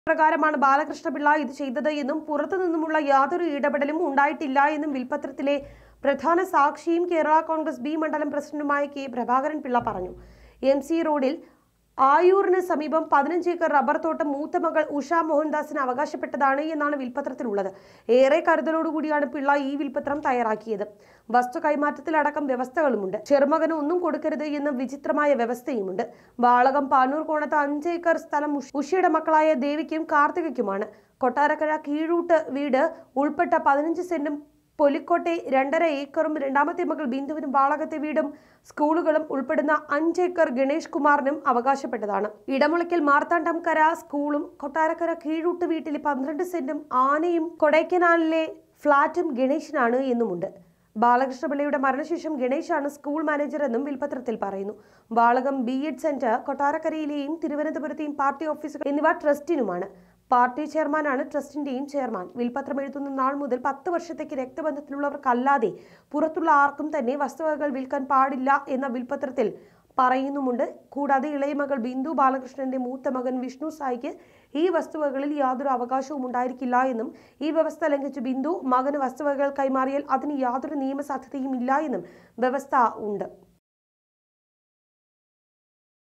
പ്രകാരമാണ് ബാലകൃഷ്ണപിള്ള ഇത് ചെയ്തത് എന്നും പുറത്തു നിന്നുമുള്ള യാതൊരു ഇടപെടലും ഉണ്ടായിട്ടില്ല എന്നും വിൽപ്പത്രത്തിലെ പ്രധാന സാക്ഷിയും കേരള കോൺഗ്രസ് ബി മണ്ഡലം പ്രസിഡന്റുമായ കെ പ്രഭാകരൻ പിള്ള പറഞ്ഞു എം സി റോഡിൽ ആയൂറിന് സമീപം പതിനഞ്ച് ഏക്കർ റബ്ബർ തോട്ടം മൂത്ത മകൾ ഉഷ മോഹൻദാസിന് അവകാശപ്പെട്ടതാണ് എന്നാണ് വിൽപ്പത്രത്തിലുള്ളത് ഏറെ കരുതലോടുകൂടിയാണ് പിള്ള ഈ വിൽപ്പത്രം തയ്യാറാക്കിയത് വസ്തു കൈമാറ്റത്തിലടക്കം വ്യവസ്ഥകളുമുണ്ട് ചെറുമകന് ഒന്നും കൊടുക്കരുത് എന്ന വിചിത്രമായ വ്യവസ്ഥയുമുണ്ട് വാളകം പാനൂർ കോണത്ത് അഞ്ച് ഏക്കർ സ്ഥലം ഉഷ- ഉഷയുടെ മക്കളായ ദേവിക്കും കാർത്തികയ്ക്കുമാണ് കൊട്ടാരക്കര കീഴൂട്ട് വീട് ഉൾപ്പെട്ട പതിനഞ്ച് സെന്റും പൊലിക്കോട്ടെ രണ്ടര ഏക്കറും രണ്ടാമത്തെ മകൾ ബിന്ദുവിനും വാളകത്തെ വീടും സ്കൂളുകളും ഉൾപ്പെടുന്ന അഞ്ച് ഏക്കർ ഗണേഷ് കുമാറിനും അവകാശപ്പെട്ടതാണ് ഇടമുളയ്ക്കൽ മാർത്താണ്ഡംകര സ്കൂളും കൊട്ടാരക്കര കീഴൂട്ട് വീട്ടിലെ പന്ത്രണ്ട് സെന്റും ആനയും കൊടൈക്കനാലിലെ ഫ്ളാറ്റും ഗണേഷിനാണ് എന്നുമുണ്ട് ബാലകൃഷ്ണപിള്ളയുടെ മരണശേഷം ഗണേശാണ് സ്കൂൾ മാനേജർ എന്നും വിൽപത്രത്തിൽ പറയുന്നു വാളകം ബി എഡ് സെന്റർ കൊട്ടാരക്കരയിലെയും തിരുവനന്തപുരത്തെയും പാർട്ടി ഓഫീസുകൾ എന്നിവ ട്രസ്റ്റിനുമാണ് പാർട്ടി ചെയർമാനാണ് ട്രസ്റ്റിന്റെയും ചെയർമാൻ വിൽപത്രം എഴുതുന്ന നാൾ മുതൽ പത്ത് വർഷത്തേക്ക് രക്തബന്ധത്തിലുള്ളവർക്കല്ലാതെ പുറത്തുള്ള ആർക്കും തന്നെ വസ്തുവകകൾ വിൽക്കാൻ പാടില്ല എന്ന വിൽപത്രത്തിൽ പറയുന്നുമുണ്ട് കൂടാതെ ഇളയ മകൾ ബിന്ദു ബാലകൃഷ്ണന്റെ മൂത്ത മകൻ വിഷ്ണു സായിക്ക് ഈ വസ്തുവകളിൽ യാതൊരു അവകാശവും ഉണ്ടായിരിക്കില്ല എന്നും ഈ വ്യവസ്ഥ ലംഘിച്ച് ബിന്ദു മകന് വസ്തുവകകൾ കൈമാറിയാൽ അതിന് യാതൊരു നിയമസാധ്യതയും ഇല്ല എന്നും വ്യവസ്ഥ ഉണ്ട്